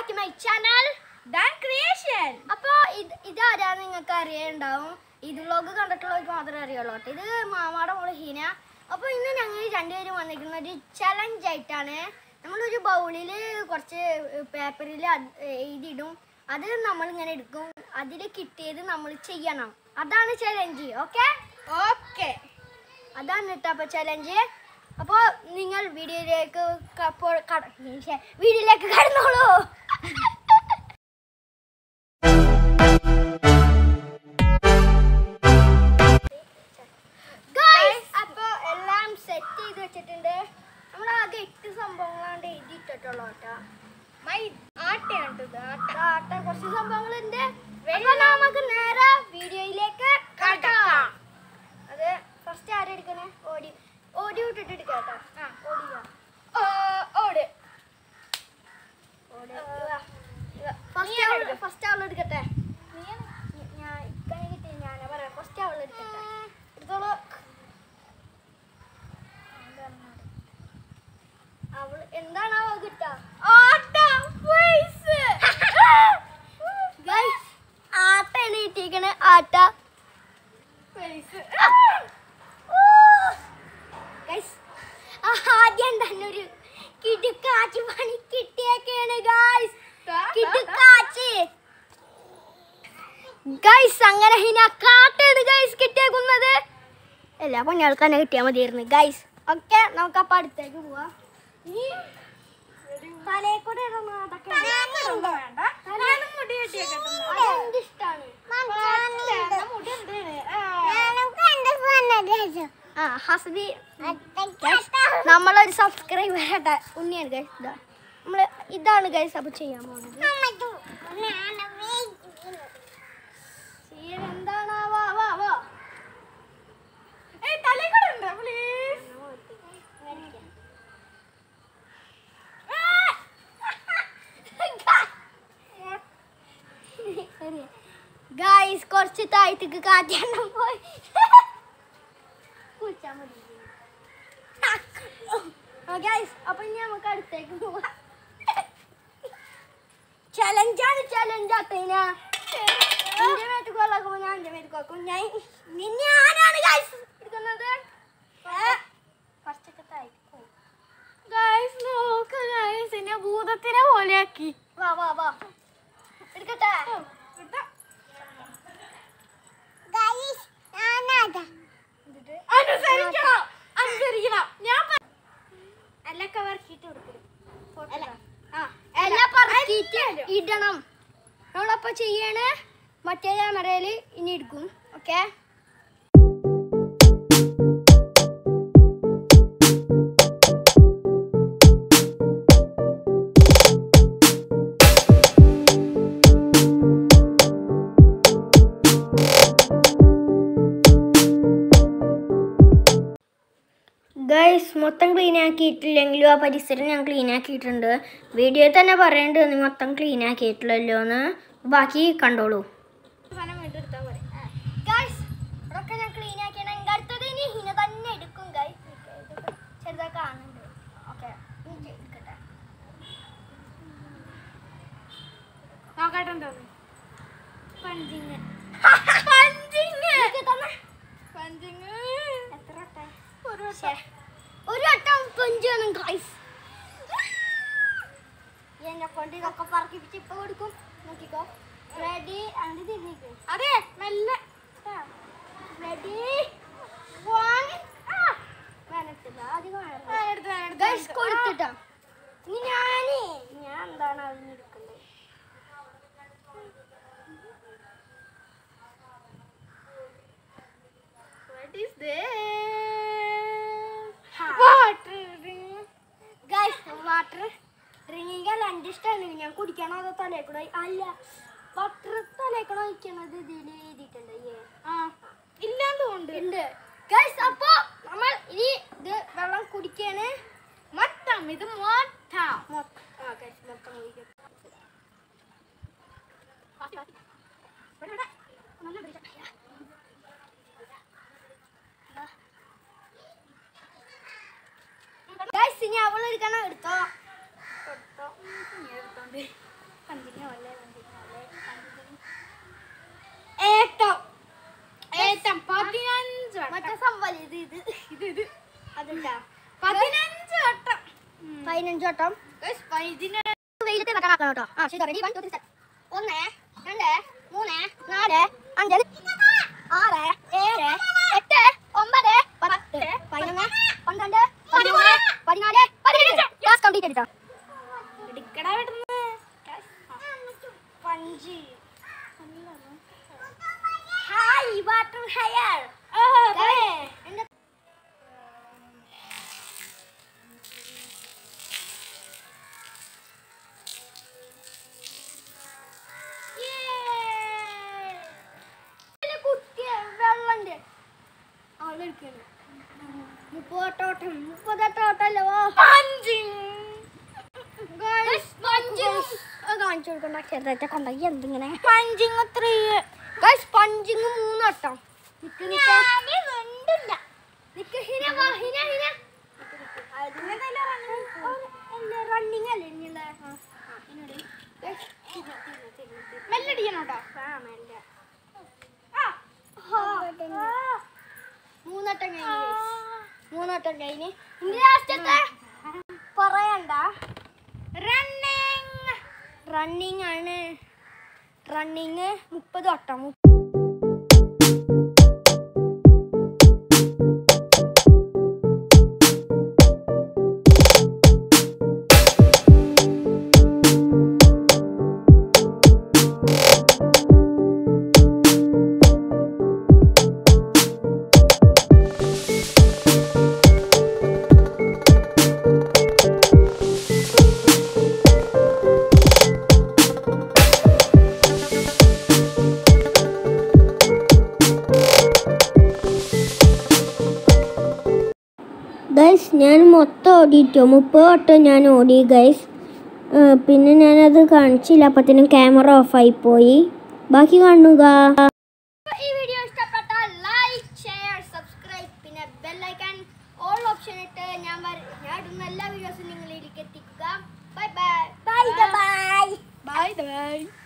Back to my channel ഡാൻ creation അപ്പോൾ ഇത് ഇതാരാ നിങ്ങൾക്ക് അറിയാനുണ്ടാവും ഇത് വ്ലോഗ് കണ്ടിട്ടുള്ളവർക്ക് മാത്രമേ അറിയുള്ളൂ കേട്ടോ ഇത് മാമാടെ മോള് ഹീന അപ്പോൾ ഇന്ന് ഞങ്ങൾ രണ്ടുപേരും വന്നിരിക്കുന്ന ഒരു ചലഞ്ച് ആയിട്ടാണ് നമ്മളൊരു ബൗളിൽ കുറച്ച് പേപ്പറിൽ എഴുതിയിടും അത് നമ്മളിങ്ങനെ എടുക്കും അതിൽ കിട്ടിയത് നമ്മൾ ചെയ്യണം അതാണ് ചലഞ്ച് ഓക്കെ ഓക്കെ അതാണ് കേട്ടോ അപ്പോൾ ചലഞ്ച് അപ്പോൾ നിങ്ങൾ വീഡിയോയിലേക്ക് കപ്പോൾ കട ശ്ശെ, വീഡിയോയിലേക്ക് കടന്നോളൂ Guys, അപ്പോൾ എല്ലാം സെറ്റ് ചെയ്ത് വെച്ചിട്ടുണ്ട് നമ്മൾ ആകെ എട്ട് സംഭവങ്ങളാണ്ട് എഴുതിയിട്ടുള്ളൂ കേട്ടോ മൈ ആട്ടയാണ് ഇത് ആട്ട ആട്ട കുറച്ച് സംഭവങ്ങളുണ്ട് അപ്പോൾ നമുക്ക് നേരെ വീഡിയോയിലേക്ക് കടക്കാം അത് ഫസ്റ്റ് ആരും എടുക്കണേ ഓടി ഓടി വിട്ടിട്ട് എടുക്കാം കേട്ടോ ആ. ഓടില്ല ഓട് ഓടി ആ. ഫസ്റ്റ് അവൾ ഫസ്റ്റ് അവൾ എടുക്കട്ടെ നീയാണ് ഞ- ഞാൻ ഇക്കനെ കിട്ടി ഞാനാ പറയാം ഫസ്റ്റ് അവൾ എടുക്കട്ടെ എടുത്തോളൂ അവൾ എന്താണാവോ കിട്ടാ ആട്ട പൈസ് ഗൈസ് ആട്ട എണീറ്റിരിക്കണ ആട്ട പൈസ് ഗൈസ് ആദ്യം തന്നെ ഒരു കിടുക്കാച്ചി പണി കിട്ടിയേക്കാണ് ഗൈസ് കിടുക്കാച്ചി ഗൈസ് അങ്ങനെ ഹിന കാട്ടാണ് ഗൈസ് കിട്ടിയേക്കുന്നത് എല്ലാ പണികൾക്ക് തന്നെ കിട്ടിയാൽ മതിയായിരുന്നു ഗൈസ് ഓക്കെ നമുക്ക് അപ്പം അടുത്തേക്ക് പോവാം ഈ തലയിൽ കൂടെ ഇടണം അതൊക്കെ വേണ്ട ഞാനും മുടി കെട്ടിയേക്കട്ടെ അതെന്ത് ഇഷ്ടാണ് മുടി എന്താണ് ആ ഹസ്ബി Guys, നമ്മളൊരു സബ്സ്ക്രൈബർ ആട്ടെ ഉണ്ണിയാണ് ഗൈസ് ഇതാ നമ്മള് ഇതാണ് ഗൈസ് അപ്പൊ ചെയ്യാൻ പോകുന്നത് ചെയ്യാൻ എന്താണ് വാ വാ വാ ഏയ് തലയിൽ കൂടെ ഉണ്ടോ പ്ലീസ് ഗൈസ് കുറച്ച് താഴത്തേക്ക് കാറ്റെണ്ണം പോയി കുളിച്ചാ മതി ഗൈസ് അപ്പൊ ഇനി നമുക്ക് അടുത്തേക്ക് പോവാം ചലഞ്ചാണ് ചലഞ്ച് അത്തേന എന്റെ മേത്ത് കൊള്ളാക്കുമ്പോ ഞാൻ എന്റെ മേത്ത് കൊക്കും ഞാൻ നിന്നെ ആരാണ് ഗൈസ് എടുക്കുന്നത് കുറച്ചൊക്കെ താഴേക്ക് പോയി ഗൈസ് നോക്ക് ഗൈസ് എന്നെ ഭൂതത്തിനെ പോലെയാക്കി വാ വാ വാ എടുക്കട്ടെ എന്നിട്ട് അനുസരിക്കണം അനുസരിക്കണം ഞാൻ പ- എല്ലൊക്കെ വർക്കിട്ട് കൊടുക്കണം എല്ലാം പറക്കിയിട്ട് ഇടണം നമ്മളപ്പോ ചെയ്യണേ മറ്റേ ക്യാമറയിൽ ഇനി എടുക്കും ഓക്കെ ഗൈസ് മൊത്തം ക്ലീൻ ആക്കിയിട്ടില്ലെങ്കിലും ആ പരിസരം ഞാൻ ക്ലീൻ ആക്കിയിട്ടുണ്ട് വീഡിയോയിൽ തന്നെ പറയുന്നുണ്ട് നീ മൊത്തം ക്ലീൻ ആക്കിയിട്ടില്ലല്ലോ എന്ന് ബാക്കി കണ്ടോളൂ സാധനം വീണ്ടും എടുത്താ പോരെ ഗൈസ് ഇതൊക്കെ ഞാൻ ക്ലീൻ ആക്കിയാണ് അടുത്തത് ഇനി ഹിന തന്നെ എടുക്കും ഗൈസ് ചെറുതാ കാണുന്നുണ്ട് ഓക്കെ എടുക്കട്ടെ നോക്കട്ടെ എന്താന്ന് പഞ്ചിങ് പഞ്ചിങ് പഞ്ചിങ് എത്ര വട്ടം? ഒരു ശ്ശേ. ഒരു വട്ടം പഞ്ച് വേണം ഗൈസ് എന്നെ കൊണ്ട് ഇതൊക്കെ പറക്കിപ്പിച്ച് ഇപ്പൊ കൊടുക്കും നോക്കിക്കോ റെഡി and തിരിഞ്ഞിക്ക് അതെ മെല്ലെ റെഡി വൺ വേനത്തില്ല അധികം ആ, വേണം എടുത്ത് വേണം, എടുത്ത് ഗൈസ് എടുത്ത്. കൊടുത്തിട്ടാ ഇനി ഞാനേ ഞാൻ എന്താണ് അറിഞ്ഞെടുക്കുന്നത് What is this? Ha. Water. Guys water drinking അല്ല എൻ്റെ ഇഷ്ടമാണ് ഞാൻ കുടിക്കണോ അതോ തലേക്കൂടെ അല്ല വാട്ടർ തലേക്കൂടെ ഒഴിക്കണത് ഇതിൽ എഴുതിയിട്ടുണ്ട് ഏ ആ ഇല്ലാന്ന് തോന്നുന്നുണ്ട് ഉണ്ട് ഗൈസ് അപ്പോ നമ്മൾ ഇനി ഇത് വെള്ളം കുടിക്കാണ് മൊത്തം ഇത് മൊത്തം മൊത്തം ആ ഗൈസ് മൊത്തം കുടിക്കും വാത്തി, വാത്തി. ഇവിടെ, ഇവിടെ. നല്ല പിടിച്ച. ഗൈസ് ഇനി അവൾ എടുക്കണം എടുത്തോ കൊടുത്തോ. ഇനി എടുത്തോണ്ട്. പതിനഞ്ച് വട്ടം വെയിലത്ത് കണക്കാക്കണം കേട്ടോ ആ ശരി റെഡി വൺ ടു ത്രീ ഒന്ന് രണ്ട് മൂന്ന് നാല് അഞ്ച് ആറ് ഏഴ് എട്ട് ഒമ്പത് പത്ത് പതിനൊന്ന് പന്ത്രണ്ട് പതിമൂന്ന് പതിനാല് പതിനഞ്ച് ക്ലാസ് കംപ്ലീറ്റ് എടുത്തോ പഞ്ച് ഹായ് വാട്ടർ ഹെയർ എന്റെ കുട്ടി വെള്ളണ്ട് അവിടെ ഇരിക്കുന്നു മുപ്പതോട്ടം മുപ്പതെട്ടോട്ടല്ലോ കാണിച്ചു കൊടുക്കണ്ട ചെറുതായിട്ട് കൊണ്ടാക്കി എന്തിങ്ങനെ പഞ്ചിങ് ത്രീ പഞ്ചിങ് മൂന്നോട്ടം നിക്ക് നിക്ക് നിക്ക് ഹിന വാ ഹിന ഹിന റണ്ണിങ് അല്ലേ ഇനിയുള്ള മെല്ലടിക്കണോട്ടോ മൂന്നോട്ടം കഴിഞ്ഞു guys. മൂന്നോട്ടം കഴിഞ്ഞ് ഇനി ലാസ്റ്റത്തെ പറയണ്ട റണ്ണിങ് റണ്ണിങ് ആണ് റണ്ണിങ് മുപ്പത് വട്ടം മു- ഗൈസ് ഞാൻ മൊത്തം ഓടിയിട്ടു മുപ്പത് വട്ടം ഞാൻ ഓടി ഗൈസ് പിന്നെ ഞാനത് കാണിച്ചില്ല അപ്പത്തിനും ക്യാമറ ഓഫായി പോയി ബാക്കി കാണുക ഈ വീഡിയോ ഇഷ്ടപ്പെട്ടാൽ ലൈക്ക് ഷെയർ സബ്സ്ക്രൈബ് പിന്നെ ബെല്ലൈക്കൺ ഓൾ ഓപ്ഷൻ ഇട്ട് ഞാൻ വര- ഞാൻ ഇടുന്ന എല്ലാ വീഡിയോസും നിങ്ങളിലേക്ക് എത്തിക്കുക bye bye bye bye bye by